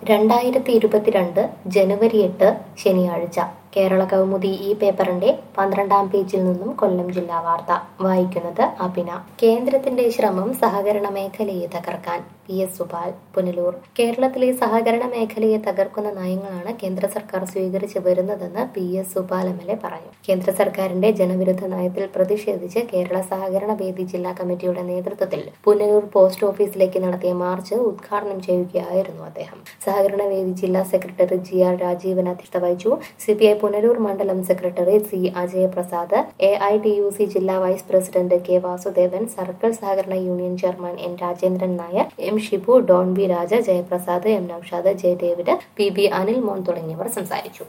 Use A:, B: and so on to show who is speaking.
A: രണ്ടായിരത്തി ഇരുപത്തിരണ്ട് ജനുവരി എട്ട് ശനിയാഴ്ച കേരള കൗമുദി ഈ പേപ്പറിന്റെ പന്ത്രണ്ടാം പേജിൽ നിന്നും കൊല്ലം ജില്ലാ വാർത്ത വായിക്കുന്നത് അഭിന കേന്ദ്രത്തിന്റെ ശ്രമം സഹകരണ മേഖലയെ തകർക്കാൻ പി എസ് സുബാൽ പുനലൂർ കേരളത്തിലെ സഹകരണ മേഖലയെ തകർക്കുന്ന നയങ്ങളാണ് കേന്ദ്ര സർക്കാർ സ്വീകരിച്ചു വരുന്നതെന്ന് P S Subal M L A പറഞ്ഞു കേന്ദ്ര സർക്കാരിന്റെ ജനവിരുദ്ധ നയത്തിൽ പ്രതിഷേധിച്ച് കേരള സഹകരണ വേദി ജില്ലാ കമ്മിറ്റിയുടെ നേതൃത്വത്തിൽ പുനലൂർ പോസ്റ്റ് ഓഫീസിലേക്ക് നടത്തിയ മാർച്ച് ഉദ്ഘാടനം ചെയ്യുകയായിരുന്നു അദ്ദേഹം സഹകരണ വേദി ജില്ലാ സെക്രട്ടറി ജി ആർ രാജീവൻ അധ്യക്ഷത വഹിച്ചു സി പി ഐ പുനലൂർ മണ്ഡലം secretary C Ajayaprasad A I T U C ജില്ലാ vice president K Vasudevan circle സഹകരണ union chairman N Rajendran Nair M Shibu ഡോൺ B Raja Jayaprasad M Noushad Jayadavid P B Anilmon തുടങ്ങിയവർ സംസാരിച്ചു